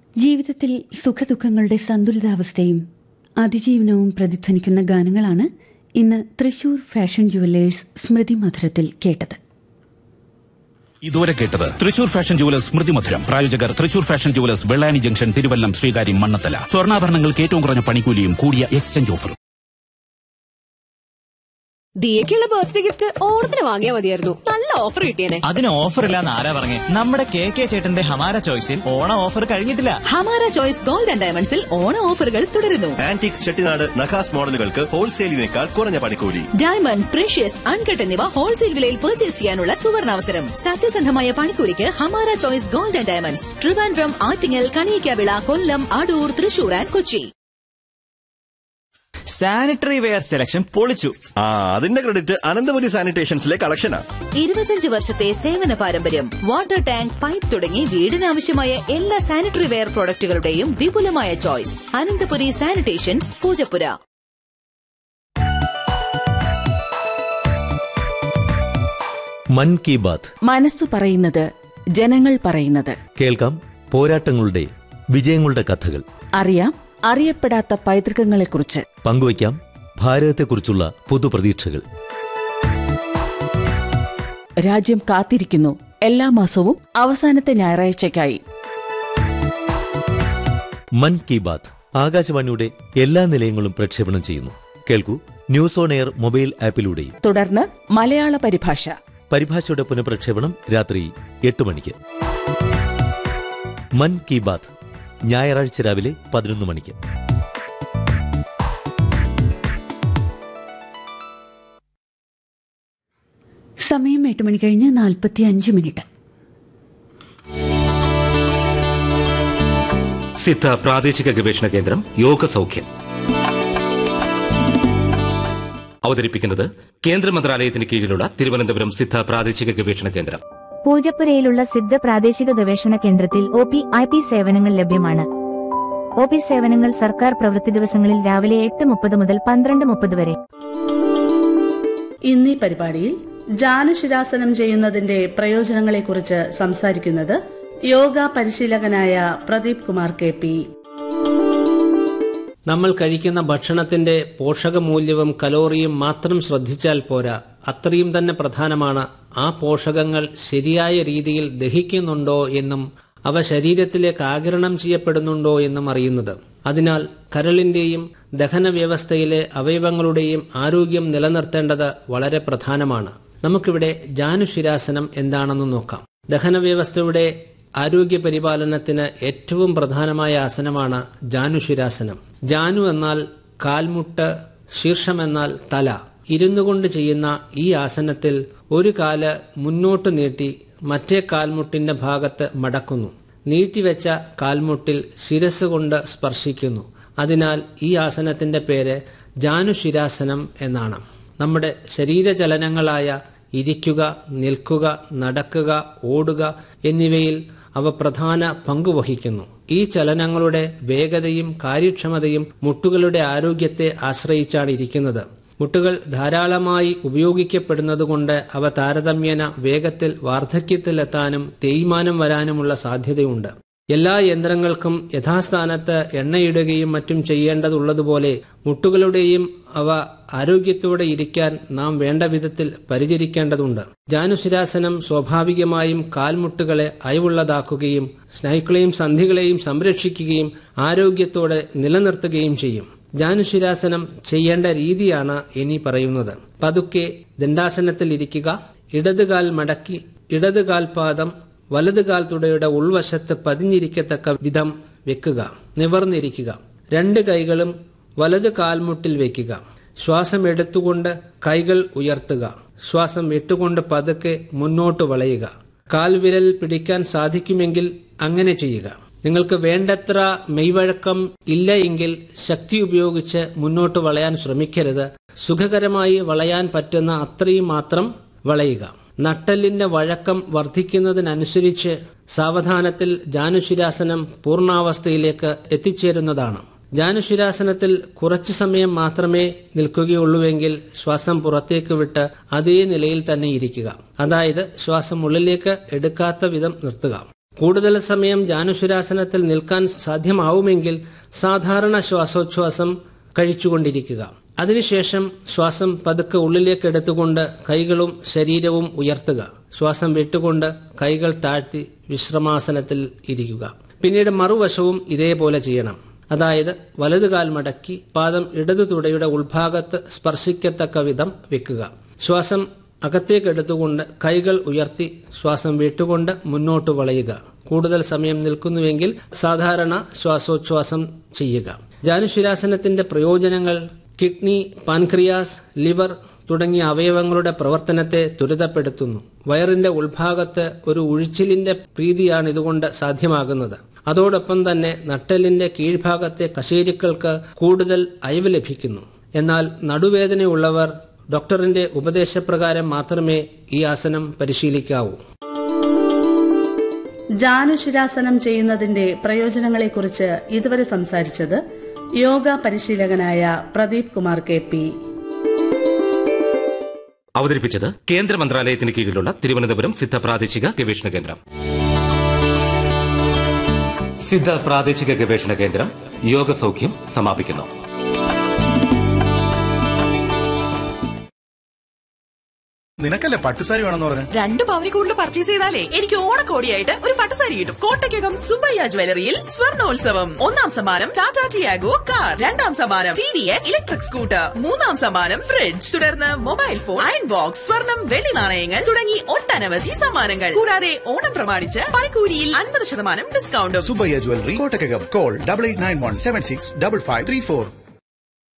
ജീവിതത്തിൽ സുഖദുഃഖങ്ങളുടെ സന്തുലിതാവസ്ഥയും അതിജീവനവും പ്രതിധ്വനിക്കുന്ന ഗാനങ്ങളാണ് ഇന്ന് തൃശൂർ ഫാഷൻ ജുവല്ലേഴ്സ് സ്മൃതി മധുരത്തിൽ കേട്ടത് ഇതുവരെ കേട്ടത് തൃശൂർ ഫാഷൻ ജുവലേഴ്സ് സ്മൃതി മധുരം പ്രായോജകർ Thrissur fashion jewellers Vellani junction Thiruvallam Sreekaryam Mannanthala സ്വർണ്ണാഭരണങ്ങൾക്ക് ഏറ്റവും കുറഞ്ഞ പണിക്കൂലിയും കൂടിയ എക്സ്ചേഞ്ച് ഓഫറും ദിയക്കുള്ള ബർത്ത്ഡേ ഗിഫ്റ്റ് ഓണത്തിന് വാങ്ങിയാൽ മതിയായിരുന്നു നല്ല ഓഫർ കിട്ടിയേനെ അതിന് ഓഫർ ഇല്ലാന്ന് ആരാ പറഞ്ഞേ നമ്മുടെ കെ കെ ചേട്ടന്റെ ഹമാര ചോയ്സിൽ ഓണ ഓഫർ കഴിഞ്ഞിട്ടില്ല ഹമാര ചോയ്സ് ഗോൾഡ് ആൻഡ് ഡയമണ്ട്സിൽ ഓണ ഓഫറുകൾ തുടരുന്നു ആന്റിക് ചെട്ടിനാട് നഖാസ് മോഡലുകൾക്ക് ഹോൾസെയിലിനേക്കാൾ കുറഞ്ഞ പണിക്കൂലി ഡയമണ്ട് പ്രഷ്യസ് അൺകട്ട് എന്നിവ ഹോൾസെയിൽ വിലയിൽ പർച്ചേസ് ചെയ്യാനുള്ള സുവർണാവസരം സത്യസന്ധമായ പണിക്കൂലിക്ക് Hamara choice gold and diamonds Trivandrum Attingal Kaniyakavila Kollam Adoor Thrissur and Kochi sanitary ware selection പൊളിച്ചു ആ അതിന്റെ ക്രെഡിറ്റ് അനന്തപുരി സാനിറ്റേഷൻസിലെ കളക്ഷനാ ഇരുപത്തിയഞ്ച് വർഷത്തെ സേവന പാരമ്പര്യം വാട്ടർ ടാങ്ക് പൈപ്പ് തുടങ്ങി വീടിനാവശ്യമായ എല്ലാ സാനിറ്ററി വെയർ പ്രോഡക്റ്റുകളുടെയും വിപുലമായ ചോയ്സ് അനന്തപുരി സാനിറ്റേഷൻസ് പൂജപ്പുര മൻ കി ബാത്ത് മനസ്സു പറയുന്നത് ജനങ്ങൾ പറയുന്നത് കേൾക്കാം പോരാട്ടങ്ങളുടെ വിജയങ്ങളുടെ കഥകൾ അറിയാം അറിയപ്പെടാത്ത പൈതൃകങ്ങളെക്കുറിച്ച് പങ്കുവയ്ക്കാം ഭാരതത്തെക്കുറിച്ചുള്ള പുതുപ്രതീക്ഷകൾ രാജ്യം കാത്തിരിക്കുന്നു എല്ലാ മാസവും അവസാനത്തെ ഞായറാഴ്ചയ്ക്കായി മൻ കി ബാത്ത് ആകാശവാണിയുടെ എല്ലാ നിലയങ്ങളും പ്രക്ഷേപണം ചെയ്യുന്നു കേൾക്കൂ ന്യൂസ് ഓൺ എയർ മൊബൈൽ ആപ്പിലൂടെയും തുടർന്ന് മലയാള പരിഭാഷ പരിഭാഷയുടെ പുനഃപ്രക്ഷേപണം രാത്രി എട്ട് മണിക്ക് മൻ കി ബാത്ത് ഞായറാഴ്ച രാവിലെ പതിനൊന്ന് മണിക്ക് സമയം എട്ട് മണി കഴിഞ്ഞ് നാൽപ്പത്തി അഞ്ച് മിനിറ്റ് സിദ്ധ പ്രാദേശിക ഗവേഷണ കേന്ദ്രം യോഗ സൗഖ്യം അവതരിപ്പിക്കുന്നത് കേന്ദ്ര മന്ത്രാലയത്തിന് കീഴിലുള്ള തിരുവനന്തപുരം സിദ്ധ പ്രാദേശിക ഗവേഷണ കേന്ദ്രം പൂജപ്പുരയിലുള്ള സിദ്ധ പ്രാദേശിക ഗവേഷണ കേന്ദ്രത്തിൽ ഒ പി ഐ പി സേവനങ്ങൾ ലഭ്യമാണ് ഒ പി സേവനങ്ങൾ സർക്കാർ പ്രവൃത്തി ദിവസങ്ങളിൽ രാവിലെ എട്ട് മുപ്പത് മുതൽ പന്ത്രണ്ട് മുപ്പത് വരെ ഇന്നീ പരിപാടിയിൽ ജാനുശിരാസനം ചെയ്യുന്നതിന്റെ പ്രയോജനങ്ങളെക്കുറിച്ച് സംസാരിക്കുന്നത് യോഗ പരിശീലകനായ പ്രദീപ് കുമാർ കെ പി നമ്മൾ കഴിക്കുന്ന ഭക്ഷണത്തിന്റെ പോഷകമൂല്യവും കലോറിയും മാത്രം ശ്രദ്ധിച്ചാൽ പോരാ അത്രയും തന്നെ പ്രധാനമാണ് ആ പോഷകങ്ങൾ ശരിയായ രീതിയിൽ ദഹിക്കുന്നുണ്ടോ എന്നും അവ ശരീരത്തിലേക്ക് ആകിരണം ചെയ്യപ്പെടുന്നുണ്ടോ എന്നും അറിയുന്നത് അതിനാൽ കരളിന്റെയും ദഹന വ്യവസ്ഥയിലെ അവയവങ്ങളുടെയും ആരോഗ്യം നിലനിർത്തേണ്ടത് വളരെ പ്രധാനമാണ് നമുക്കിവിടെ ജാനുശിരാസനം എന്താണെന്ന് നോക്കാം ദഹന വ്യവസ്ഥയുടെ ആരോഗ്യ പരിപാലനത്തിന് ഏറ്റവും പ്രധാനമായ ആസനമാണ് ജാനുശിരാസനം ജാനു എന്നാൽ കാൽമുട്ട് ശീർഷം എന്നാൽ തല ഇരുന്നു കൊണ്ട് ചെയ്യുന്ന ഈ ആസനത്തിൽ ഒരു കാല് മുന്നോട്ട് നീട്ടി മറ്റേ കാൽമുട്ടിന്റെ ഭാഗത്ത് മടക്കുന്നു നീട്ടിവെച്ച കാൽമുട്ടിൽ ശിരസ് കൊണ്ട് സ്പർശിക്കുന്നു അതിനാൽ ഈ ആസനത്തിന്റെ പേര് ജാനുശിരാസനം എന്നാണ് നമ്മുടെ ശരീരചലനങ്ങളായ ഇരിക്കുക നിൽക്കുക നടക്കുക ഓടുക എന്നിവയിൽ അവ പ്രധാന പങ്കുവഹിക്കുന്നു ഈ ചലനങ്ങളുടെ വേഗതയും കാര്യക്ഷമതയും മുട്ടുകളുടെ ആരോഗ്യത്തെ ആശ്രയിച്ചാണ് ഇരിക്കുന്നത് മുട്ടുകൾ ധാരാളമായി ഉപയോഗിക്കപ്പെടുന്നതുകൊണ്ട് അവ താരതമ്യേന വേഗത്തിൽ വാർദ്ധക്യത്തിലെത്താനും തേയ്മാനം വരാനുമുള്ള സാധ്യതയുണ്ട് എല്ലാ യന്ത്രങ്ങൾക്കും യഥാസ്ഥാനത്ത് എണ്ണയിടുകയും മറ്റും ചെയ്യേണ്ടതുള്ളതുപോലെ മുട്ടുകളുടെയും അവ ആരോഗ്യത്തോടെ ഇരിക്കാൻ നാം വേണ്ട വിധത്തിൽ പരിചരിക്കേണ്ടതുണ്ട് ജാനുശിരാസനം സ്വാഭാവികമായും കാൽമുട്ടുകളെ അയവുള്ളതാക്കുകയും സ്നൈക്കളെയും സന്ധികളെയും സംരക്ഷിക്കുകയും ആരോഗ്യത്തോടെ നിലനിർത്തുകയും ചെയ്യും ജാനുശിരാസനം ചെയ്യേണ്ട രീതിയാണ് ഇനി പറയുന്നത് പതുക്കെ ദണ്ഡാസനത്തിൽ ഇരിക്കുക ഇടതുകാൽ മടക്കി ഇടതുകാൽ പാദം വലതുകാൽ തുടയുടെ ഉൾവശത്ത് പതിഞ്ഞിരിക്കത്തക്ക വിധം വെക്കുക നിവർന്നിരിക്കുക രണ്ട് കൈകളും വലത് കാൽമുട്ടിൽ വെക്കുക ശ്വാസം എടുത്തുകൊണ്ട് കൈകൾ ഉയർത്തുക ശ്വാസം വിട്ടുകൊണ്ട് പതുക്കെ മുന്നോട്ട് വളയുക കാൽവിരൽ പിടിക്കാൻ സാധിക്കുമെങ്കിൽ അങ്ങനെ ചെയ്യുക നിങ്ങൾക്ക് വേണ്ടത്ര മെയ്വഴക്കം ഇല്ല എങ്കിൽ ശക്തി ഉപയോഗിച്ച് മുന്നോട്ട് വളയാൻ ശ്രമിക്കരുത് സുഖകരമായി വളയാൻ പറ്റുന്ന അത്രയും മാത്രം വളയുക നട്ടലിന്റെ വഴക്കം വർദ്ധിക്കുന്നതിനനുസരിച്ച് സാവധാനത്തിൽ ജാനുശിരാസനം പൂർണ്ണാവസ്ഥയിലേക്ക് എത്തിച്ചേരുന്നതാണ് ജാനുശിരാസനത്തിൽ കുറച്ചു സമയം മാത്രമേ നിൽക്കുകയുള്ളൂവെങ്കിൽ ശ്വാസം പുറത്തേക്ക് വിട്ട് അതേ നിലയിൽ തന്നെ ഇരിക്കുക അതായത് ശ്വാസം ഉള്ളിലേക്ക് എടുക്കാത്ത വിധം നിർത്തുക കൂടുതൽ സമയം ജാനുശിരാസനത്തിൽ നിൽക്കാൻ സാധ്യമാവുമെങ്കിൽ സാധാരണ ശ്വാസോച്ഛ്വാസം കഴിച്ചുകൊണ്ടിരിക്കുക അതിനുശേഷം ശ്വാസം പതുക്കെ ഉള്ളിലേക്ക് എടുത്തുകൊണ്ട് കൈകളും ശരീരവും ഉയർത്തുക ശ്വാസം വിട്ടുകൊണ്ട് കൈകൾ താഴ്ത്തി വിശ്രമാസനത്തിൽ ഇരിക്കുക പിന്നീട് മറുവശവും ഇതേപോലെ ചെയ്യണം അതായത് വലതുകാൽ മടക്കി പാദം ഇടതു തുടയുടെ ഉൾഭാഗത്ത് സ്പർശിക്കത്തക്ക വിധം വെക്കുക ശ്വാസം അകത്തേക്ക് എടുത്തുകൊണ്ട് കൈകൾ ഉയർത്തി ശ്വാസം വിട്ടുകൊണ്ട് മുന്നോട്ട് വളയുക കൂടുതൽ സമയം നിൽക്കുന്നുവെങ്കിൽ സാധാരണ ശ്വാസോച്ഛ്വാസം ചെയ്യുക ജാനുശിരാസനത്തിന്റെ പ്രയോജനങ്ങൾ കിഡ്നി പാൻക്രിയാസ് ലിവർ തുടങ്ങിയ അവയവങ്ങളുടെ പ്രവർത്തനത്തെ ത്വരിതപ്പെടുത്തുന്നു വയറിന്റെ ഉൾഭാഗത്ത് ഒരു ഉഴിച്ചിലിന്റെ പ്രീതിയാണ് ഇതുകൊണ്ട് സാധ്യമാകുന്നത് അതോടൊപ്പം തന്നെ നട്ടെല്ലിന്റെ കീഴ്ഭാഗത്തെ കശേരുക്കൾക്ക് കൂടുതൽ അയവ് ലഭിക്കുന്നു എന്നാൽ നടുവേദനയുള്ളവർ ഡോക്ടറിന്റെ ഉപദേശപ്രകാരം മാത്രമേ ഈ ആസനം പരിശീലിക്കാവൂ ജാനുശിരാസനം ചെയ്യുന്നതിന്റെ പ്രയോജനങ്ങളെക്കുറിച്ച് ഇതുവരെ സംസാരിച്ചത് യോഗ പരിശീലകനായ പ്രദീപ് കുമാർ കെ പി അവതരിപ്പിച്ചത് കേന്ദ്ര മന്ത്രാലയത്തിന് കീഴിലുള്ള തിരുവനന്തപുരം സിദ്ധ പ്രാദേശിക ഗവേഷണ കേന്ദ്രം സിദ്ധ പ്രാദേശിക ഗവേഷണ കേന്ദ്രം യോഗസൗഖ്യം സമാപിക്കുന്നു നിനക്കല്ലേ പട്ടുസാരി വേണമെന്ന് പറഞ്ഞു രണ്ട് പവനി കൂടുതൽ പർച്ചേസ് ചെയ്താലേ എനിക്ക് ഓണക്കോടിയായിട്ട് ഒരു പട്ടുസാരി കിട്ടും കോട്ടയ്ക്കകം സുബയ്യ ജ്വല്ലറിയിൽ സ്വർണോത്സവം ഒന്നാം സമ്മാനം ടാറ്റാ ടിയാഗോ കാർ രണ്ടാം സമ്മാനം T V S electric scooter മൂന്നാം സമ്മാനം ഫ്രിഡ്ജ് തുടർന്ന് മൊബൈൽ ഫോൺ അയൺ ബോക്സ് സ്വർണം വെള്ളി നാണയങ്ങൾ തുടങ്ങി ഒട്ടനവധി സമ്മാനങ്ങൾ കൂടാതെ ഓണം പ്രമാണിച്ച് പണിക്കൂലിയിൽ അൻപത് ശതമാനം ഡിസ്കൗണ്ടും Subbaiah jewellery Kottakkakam call double eight nine one seven six double five three four